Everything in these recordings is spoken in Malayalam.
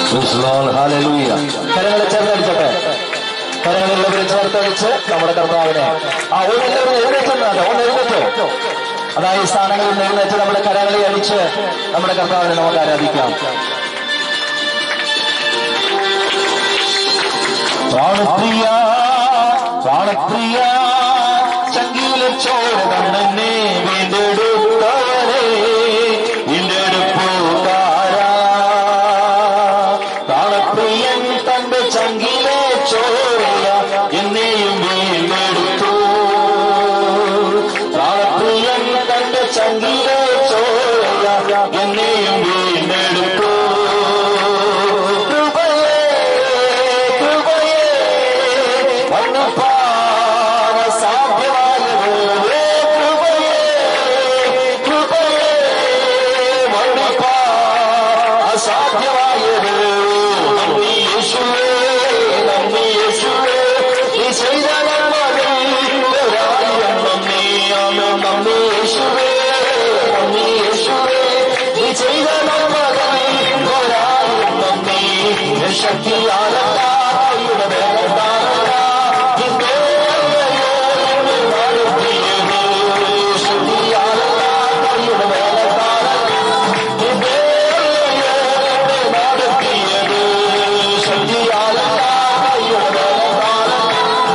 Praise the Lord. Hallelujah. കരങ്ങളെ ചേർത്തടിച്ചട്ടെ കരങ്ങളെല്ലാവരും ചേർത്തടിച്ച് നമ്മുടെ കർത്താവിനെ ആ ഒന്ന് എല്ലാവരും എഴുന്നേറ്റുന്നത് ഒന്ന് എഴുന്നേറ്റോ അതായത് ഈ സ്ഥാനങ്ങളിൽ നിന്ന് എഴുന്നേറ്റ് നമ്മുടെ കരങ്ങളെ അടിച്ച് നമ്മുടെ കർത്താവിനെ നമുക്ക് ആരാധിക്കാം പ്രാണപ്രിയ പ്രാണപ്രിയ ചങ്കിയിലെ ചോര കണ്ണനെ വീണ്ടെടുത്തവരെ വീണ്ടെടുപ്പുകാരാ പ്രാണപ്രിയൻ തന്റെ ചങ്കിലെ ചോരയ എന്നെയും വീണ്ടെടുത്തു പ്രാണപ്രിയൻ തന്റെ ചങ്കിലെ ചോരയ എന്നെയും വീണ്ടെടുത്തു കൃപയേ കൃപയേ വണ്ണപ്പാറ സാധ്യമായതേ കൃപയേ കൃപയേ വണ്ണപ്പാറ അസാധ്യമായതേ നന്ദി യേശുവേ നന്ദി യേശുവേ നീ ചെയ്ത നന്മകൾ ഒരായിരം നന്ദി ആമേൻ നന്ദി യേശുവേ നന്ദി യേശുവേ നീ ചെയ്ത നന്മകൾ ഒരായിരം നന്ദി ശക്തിയാലല്ല കൈയുടെ വേലത്താലല്ല നിന്റെ അല്ലയോ എന്നെ നടത്തിയത് ശക്തിയാലല്ല കൈയുടെ വേലത്താലല്ല നിന്റെ അല്ലയോ എന്നെ നടത്തിയത് ശക്തിയാലല്ല കൈയുടെ വേലത്താലല്ല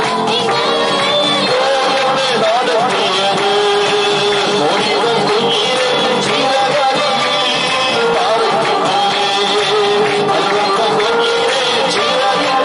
എന്നെ നടത്തിയത് ഒഴിവൻ കുഞ്ഞിനെ ജീവകരിയിൽ പാർക്കുന്നേ അൽവക്കം കുഞ്ഞിനെ ജീവകരിയിൽ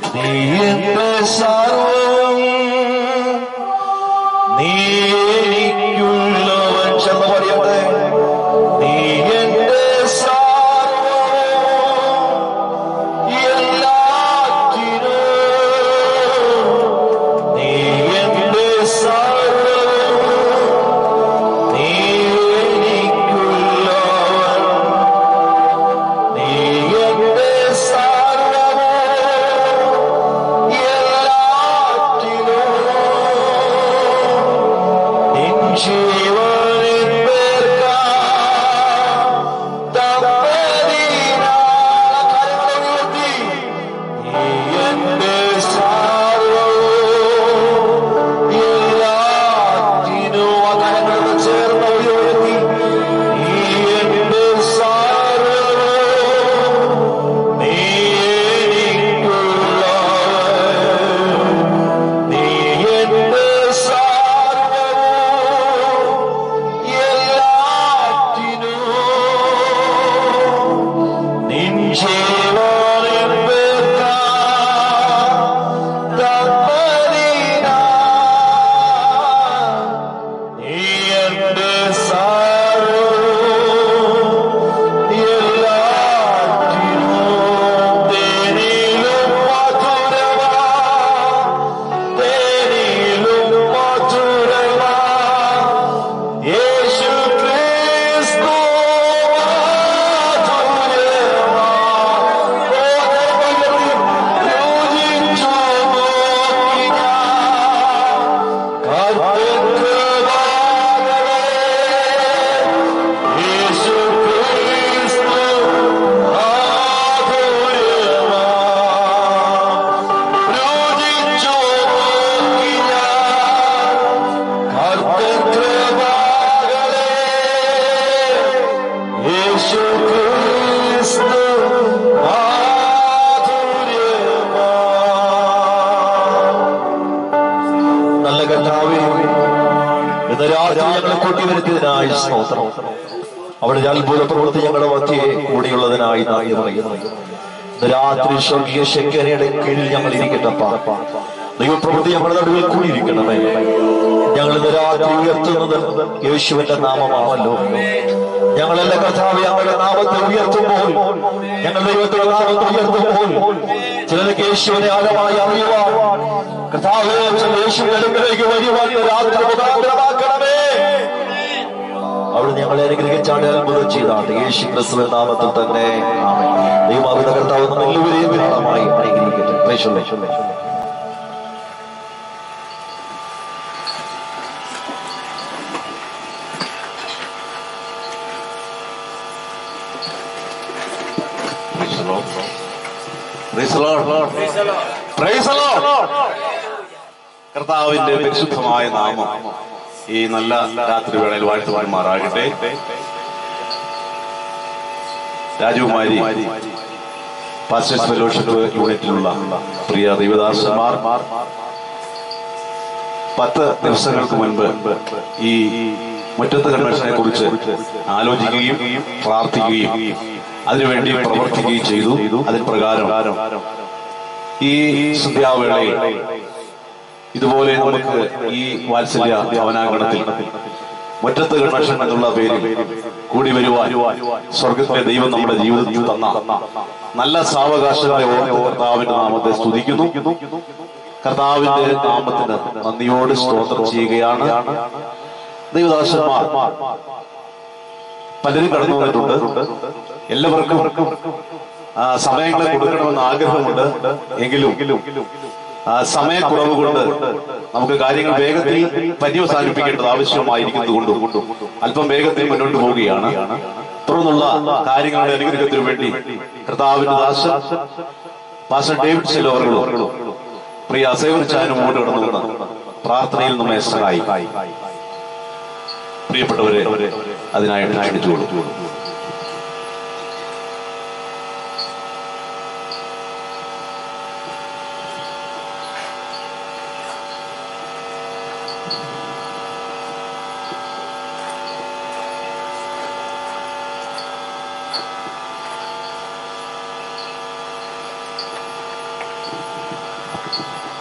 നീ എന്റെ സർവവും നീ എനിക്കുള്ളവൻ ചെന്ന് പറയട്ടെ നീ എന്റെ സർവവും എല്ലാറ്റിനും നീ എന്റെ സർവവും നീ എനിക്കുള്ളവൻ നീ എന്റെ സർവവും എല്ലാറ്റിനും നിൻ ജീവനിൽ പേർക്കാം തമ്പതിനാള കരങ്ങളെ ഉയർത്തി നീ എന്റെ സർവ്വവും എല്ലാറ്റിനും ആ കരങ്ങളോട് ചേർന്ന് ഉയർത്തി നീ എന്റെ സർവ്വവും നീ എനിക്കുള്ളവൻ നീ എന്റെ സർവ്വവും എല്ലാറ്റിനും നിൻ ജീവനിൽ പേർക്കാം തമ്പതിനാൾ നീ എന്റെ സർവ്വവും എല്ലാറ്റിനും തേനിലും മധുരമാ തേനിലും മധുരമാ യേശു ക്രിസ്തു മാധുര്യമാ രുചിച്ചു നോക്കി ഞാൻ കർത്തൃവാകളെ യേശു ക്രിസ്തു മാധുര്യമാ രുചിച്ചു നോക്കി ഞാൻ കർത്തൃവാകളെ യേശു ക്രിസ്തു മാധുര്യമാ നല്ല കർത്താവേ ഇന്ന് രാത്രി ഞങ്ങളെ കൂട്ടിവരുത്തിയതിനായി സ്തോത്രം അവിടെ അത്ഭുത പ്രവൃത്തി ഞങ്ങളുടെ മധ്യയെ കൂടിയുള്ളതിനായി നന്ദി പറയുന്നു ഇന്ന് രാത്രി സ്വർഗീയ ശങ്കരയുടെ കീഴിൽ ഞങ്ങൾ ഇരിക്കട്ടപ്പ ദൈവപ്രവൃത്തി ഞങ്ങളുടെ നടുവിൽ കൂടിയിരിക്കണമേ ഞങ്ങൾ ഇന്ന് രാത്രി ഉയർത്തുന്നത് യേശുവിന്റെ നാമമാണല്ലോ ഞങ്ങളല്ല കർത്താവ് ഞങ്ങളുടെ നാമത്തെ ഉയർത്തുമ്പോൾ ഞങ്ങൾ ദൈവത്തിന്റെ നാമത്തെ ഉയർത്തുമ്പോൾ ചിലർക്ക് യേശുവിനെ ആഴമായി അറിയുവാൻ കർത്താവ് യേശുവിന്റെ അടുക്കലേക്ക് വരുവാൻ ഇന്ന് രാത്രി മുഖാന്തരമാക്കണമേ അവിടെ ഞങ്ങളെ അനുഗ്രഹിച്ചാണ് അത്ഭുതം ചെയ്താണ് യേശു ക്രിസ്തുവിൻ നാമത്തിൽ തന്നെ ആമേൻ. ദൈവമാകുന്ന കർത്താവ് നമ്മൾ എല്ലാവരെയും ധാരാളമായി അനുഗ്രഹിക്കട്ടെ പ്രേക്ഷകരെ, പ്രേക്ഷകരെ. Praise the Lord. Praise the Lord. Praise the Lord. കർത്താവിന്റെ പരിശുദ്ധമായ നാമം ഈ നല്ല രാത്രി വേളയിൽ വാഴ്ത്തുവാൻമാറാകട്ടെ രാജകുമാരി പാസ്റ്റേഴ്സ് ഫെലോഷിപ്പ് യൂണിറ്റിലുള്ള പ്രിയ ദൈവദാസന്മാർ പത്ത് ദിവസങ്ങൾക്ക് മുൻപ് ഈ മുറ്റത്ത് കൺവെൻഷനെ കുറിച്ച് ആലോചിക്കുകയും പ്രാർത്ഥിക്കുകയും അതിനുവേണ്ടി പ്രവർത്തിക്കുകയും ചെയ്തു അതിന് പ്രകാരം ഈ സന്ധ്യാവേളയിൽ ഇതുപോലെ നമുക്ക് ഈ വാത്സല്യ ഭവനാങ്കണത്തിൽ മുറ്റത്ത് കൺവെൻഷൻ എന്നുള്ള പേരിൽ കൂടി വരുവാൻ സ്വർഗത്തിലെ ദൈവം നമ്മുടെ ജീവിതത്തിൽ തന്ന നല്ല സാവകാശങ്ങളെ ഓർത്ത് കർത്താവിന്റെ നാമത്തെ സ്തുതിക്കുന്നു കർത്താവിന്റെ നാമത്തിന് നന്ദിയോട് സ്തോത്രം ചെയ്യുകയാണ് ദൈവദാസന്മാർ പലരും കടന്നു വന്നിട്ടുണ്ട് എല്ലാവർക്കും ആ, സമയങ്ങളെ കൊടുക്കണമെന്ന് ആഗ്രഹമുണ്ട് എങ്കിലും ആ, സമയക്കുറവ് കൊണ്ട് നമുക്ക് കാര്യങ്ങൾ വേഗത്തിൽ പര്യവസാനിപ്പിക്കേണ്ടത് ആവശ്യമായിരിക്കുന്നത് കൊണ്ടും അല്പം വേഗത്തിൽ മുന്നോട്ട് പോവുകയാണ് തുടർന്നുള്ള കാര്യങ്ങളുടെ അനുഗ്രഹത്തിനു വേണ്ടി കർത്താവിന്റെ ദാസൻ പാസ്റ്റർ ഡേവിഡ് സെലോവറുകളും പ്രിയ അസേവരിച്ചാനും മുന്നോട്ട് കടന്നുകൊണ്ട് പ്രാർത്ഥനയിൽ നമ്മെ സഹായി പ്രിയപ്പെട്ടവരെ അതിനായിട്ട് ക്ഷണിച്ചു കൊടുത്തു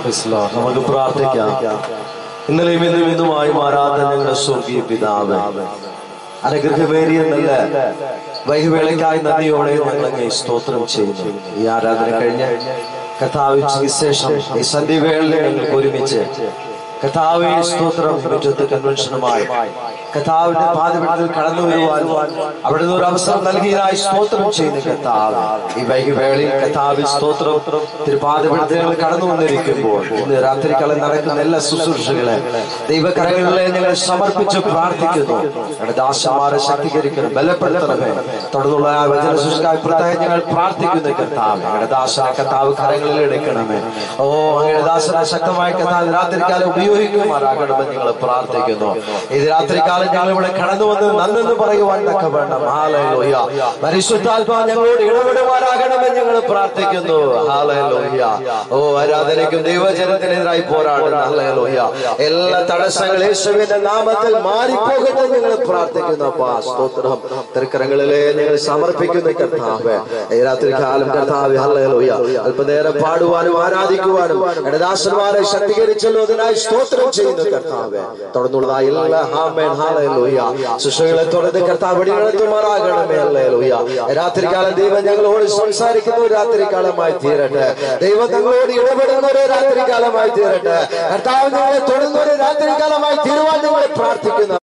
Praise the Lord. നമുക്ക് പ്രാർത്ഥിക്കാം ഇന്നലെയും ഇന്നും ഇന്നുമായി മാറാത്ത ഞങ്ങളുടെ സ്വർഗീയ പിതാവ് അനുഗ്രഹമേറിയ നല്ല വൈകുവേളയ്ക്കായി നന്ദിയോടെ ഞങ്ങൾ അങ്ങേ സ്തോത്രം ചെയ്യുന്നു ഈ ആരാധന കഴിഞ്ഞ് കഥാവ് ശേഷം ഈ സന്ധ്യവേളയിൽ ഞങ്ങൾക്ക് ഒരുമിച്ച് കഥാവെ സ്തോത്രം മുറ്റത്ത് കൺവെൻഷനുമായി കഥാവിന്റെ പാതപിടത്തിൽ കടന്നു വരുവാൻ അവിടുന്ന് ഒരു അവസരം നൽകിയതായി സ്തോത്രം ചെയ്യുന്ന കഥാവ് ഈ വൈകുവേളയിൽ കഥാവിൽ സ്തോത്രം തിരുപാതപിടത്തിൽ ഞങ്ങൾ കടന്നു വന്നിരിക്കുമ്പോൾ ഇന്ന് രാത്രികാലം നടക്കുന്ന എല്ലാ ശുശ്രൂഷകളെ ദൈവകരങ്ങളിലെ ഞങ്ങൾ സമർപ്പിച്ച് പ്രാർത്ഥിക്കുന്നു ഞങ്ങളുടെ ദാസന്മാരെ ശക്തീകരിക്കണം ബലപ്പെടുത്തണമേ തുടർന്നുള്ള ആ വചന ശുശ്രൂഷക്കായി പ്രത്യേകം ഞങ്ങൾ പ്രാർത്ഥിക്കുന്നു കർത്താവ് ഞങ്ങളുടെ ദാസനെ കർത്താവ് കരങ്ങളിൽ എടുക്കണമേ ഓ അങ്ങയുടെ ദാസനെ ശക്തമായ കർത്താവ് രാത്രികാലം ഉപയോഗിക്കുമാറാകണമെന്ന് ഞങ്ങൾ പ്രാർത്ഥിക്കുന്നു ഇത് രാത്രികാലം ഞങ്ങൾ ഇവിടെ കടന്നു വന്ന് നന്നെന്ന് പറയുവാൻ തക്ക വേണം ഹാലലോയ പരിശുദ്ധാത്മാ ഞങ്ങളോട് ഇടപെടുവാനാകണമെന്ന് ഞങ്ങൾ പ്രാർത്ഥിക്കുന്നു ഹാലലോയ ഓ ആരാധനയ്ക്കും ദൈവജനത്തിനെതിരായി പോരാടുന്ന ഹാലലോയ എല്ലാ തടസ്സങ്ങളും യേശുവിന്റെ നാമത്തിൽ മാറിപ്പോകുന്നു ഞങ്ങൾ പ്രാർത്ഥിക്കുന്നു അപ്പാ സ്തോത്രം തിരുക്കരങ്ങളിലെ ഞങ്ങൾ സമർപ്പിക്കുന്ന കർത്താവ് ഈ രാത്രി കാലം കർത്താവ് ഹല്ലേലൂയ അല്പനേരം പാടുവാനും ആരാധിക്കുവാനും എന്റെ ദാസന്മാരെ ശക്തീകരിച്ചല്ലോ അതിനായി സ്തോത്രം ചെയ്യുന്നു കർത്താവ് തുടർന്നുള്ളതായി എല്ലാ ഹാമേൻ ഹല്ലേലൂയ ശിശുക്കളെ തുടർന്ന് കർത്താവ് വെടികളെത്തുമാറാകണമേ ഹല്ലേലൂയ രാത്രികാലം ദൈവം ഞങ്ങളോട് സംസാരിക്കുന്ന ഒരു രാത്രികാലമായി തീരട്ടെ ദൈവം ഞങ്ങളോട് ഇടപെടുന്ന ഒരു രാത്രികാലമായി തീരട്ടെ കർത്താവ് ഞങ്ങളെ തുടർന്ന ഒരു രാത്രികാലമായി തീരുവാൻ ഞങ്ങളെ പ്രാർത്ഥിക്കുന്നു